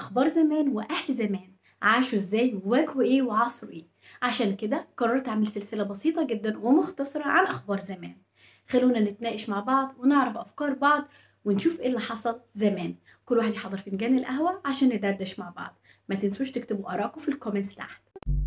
أخبار زمان وأهل زمان عاشوا إزاي وواجهوا إيه وعصروا إيه عشان كده قررت أعمل سلسلة بسيطة جدا ومختصرة عن أخبار زمان خلونا نتناقش مع بعض ونعرف أفكار بعض ونشوف إيه اللي حصل زمان كل واحد يحضر فنجان القهوة عشان ندردش مع بعض ما تنسوش تكتبوا آراءكم في الكومنتس تحت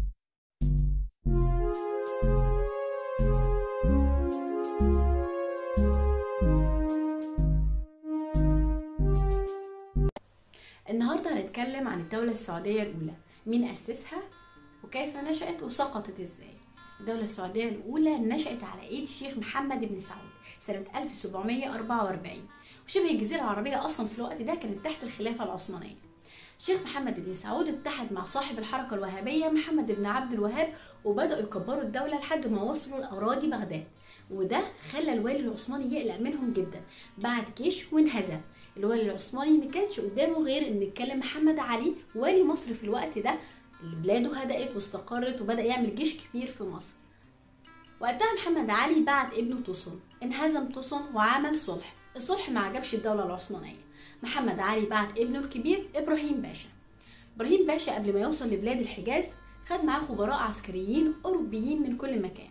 النهاردة هنتكلم عن الدولة السعودية الأولى مين أسسها وكيف نشأت وسقطت إزاي الدولة السعودية الأولى نشأت على إيد الشيخ محمد بن سعود سنة 1744 وشبه الجزيرة العربية أصلا في الوقت ده كانت تحت الخلافة العثمانية الشيخ محمد بن سعود اتحد مع صاحب الحركة الوهابية محمد بن عبد الوهاب وبدأوا يكبروا الدولة لحد ما وصلوا لأراضي بغداد وده خلى الوالي العثماني يقلق منهم جدا بعد جيش وانهزم الوالي العثماني ما كانش قدامه غير ان يتكلم محمد علي والي مصر في الوقت ده اللي بلاده هدأت واستقرت وبدأ يعمل جيش كبير في مصر وقتها محمد علي بعت ابنه توسون انهزم توسون وعمل صلح الصلح ما عجبش الدولة العثمانية محمد علي بعت ابنه الكبير إبراهيم باشا إبراهيم باشا قبل ما يوصل لبلاد الحجاز خد معاه خبراء عسكريين أوروبيين من كل مكان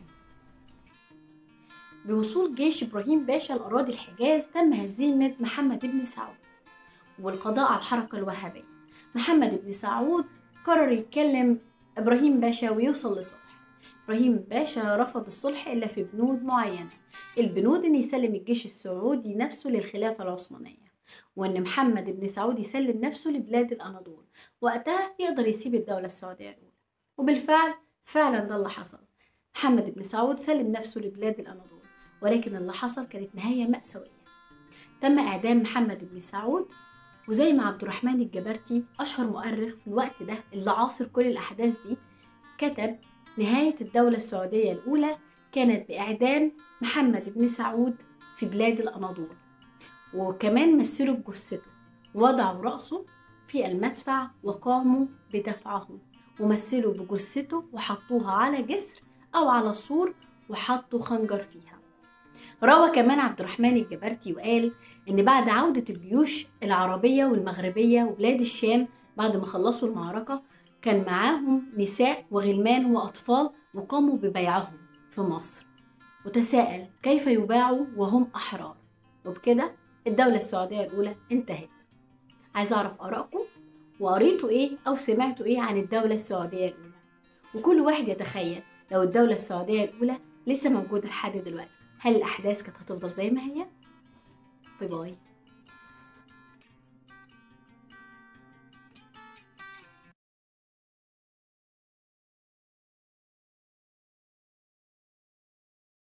بوصول جيش إبراهيم باشا لأراضي الحجاز تم هزيمة محمد بن سعود والقضاء على الحركة الوهابية محمد بن سعود قرر يتكلم إبراهيم باشا ويوصل لصلح إبراهيم باشا رفض الصلح إلا في بنود معينة البنود إن يسلم الجيش السعودي نفسه للخلافة العثمانية وإن محمد بن سعود يسلم نفسه لبلاد الأناضول وقتها يقدر يسيب الدولة السعودية الأولى وبالفعل فعلا ده اللي حصل محمد بن سعود سلم نفسه لبلاد الأناضول ولكن اللي حصل كانت نهاية مأساوية تم إعدام محمد بن سعود وزي ما عبد الرحمن الجبرتي أشهر مؤرخ في الوقت ده اللي عاصر كل الأحداث دي كتب نهاية الدولة السعودية الأولى كانت بإعدام محمد بن سعود في بلاد الأناضول وكمان مثلوا بجثته وضعوا رأسه في المدفع وقاموا بدفعه ومثلوا بجثته وحطوها على جسر أو على سور وحطوا خنجر فيها روى كمان عبد الرحمن الجبرتي وقال إن بعد عودة الجيوش العربية والمغربية وبلاد الشام بعد ما خلصوا المعركة كان معاهم نساء وغلمان وأطفال وقاموا ببيعهم في مصر وتساءل كيف يباعوا وهم أحرار وبكده الدولة السعودية الأولى انتهت عايز أعرف آرائكم وقريتوا إيه أو سمعتوا إيه عن الدولة السعودية الأولى وكل واحد يتخيل لو الدولة السعودية الأولى لسه موجودة لحد دلوقتي هل الأحداث كانت هتفضل زي ما هي؟ باي باي